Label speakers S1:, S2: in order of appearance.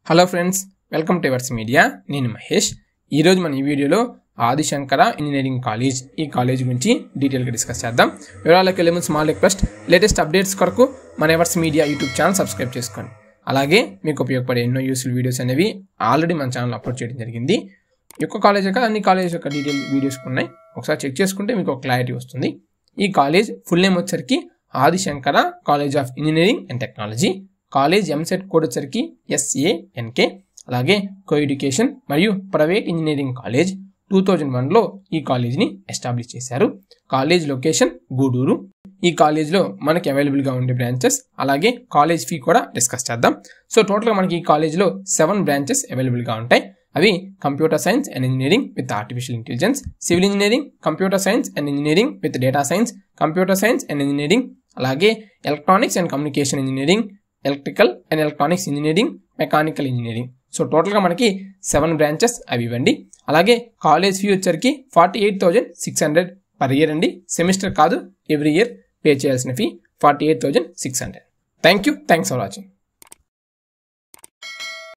S1: hello friends welcome to Evers media నేను మహేష్ ఈరోజు మన ఈ వీడియోలో ఆదిశంకర ఇంజనీరింగ్ కాలేజ్ ఈ కాలేజ్ గురించి డీటెయిల్గా డిస్కస్ చేద్దాం వివరాలకు వెళ్ళే ముందు స్మాల్ రిక్వెస్ట్ లేటెస్ట్ అప్డేట్స్ కొరకు మన Evers media YouTube channel subscribe చేసుకోండి అలాగే మీకు ఉపయోగపడే ఎన్నో యూస్ఫుల్ వీడియోస్ అనేవి ఆల్రెడీ మన ఛానల్ అప్లోడ్ చేయడం జరిగింది ఈ యొక్క కాలేజ్ యొక్క అన్ని కాలేజ్ యొక్క డీటెయిల్ వీడియోస్ ఉన్నాయి ఒకసారి చెక్ చేసుకుంటే మీకు ఒక క్లారిటీ వస్తుంది ఈ కాలేజ్ ఫుల్ నేమ్ వచ్చరికి Adishankara college of engineering and technology college EAMCET code వచ్చరికి ఎస్ఏఎన్కే అలాగే కో ఎడ్యుకేషన్ మరియు private engineering college two thousand వన్లో ఈ కాలేజ్ని ఎస్టాబ్లిష్ చేశారు కాలేజ్ లొకేషన్ గూడూరు ఈ కాలేజ్లో మనకి అవైలబుల్గా ఉండే బ్రాంచెస్ అలాగే కాలేజ్ ఫీ కూడా డిస్కస్ చేద్దాం సో టోటల్గా మనకి ఈ కాలేజ్లో సెవెన్ బ్రాంచెస్ అవైలబుల్గా ఉంటాయి అవి computer science and engineering with artificial intelligence civil engineering computer science and engineering with data science computer science and engineering అలాగే electronics and communication engineering electrical and electronics engineering mechanical engineering so టోటల్గా మనకి seven branches అవి ఇవ్వండి అలాగే college fee వచ్చరికి forty eight thousand six hundred per year అండి semester కాదు every year pay చేయాల్సిన fee forty eight thousand six hundred thank you thanks for watching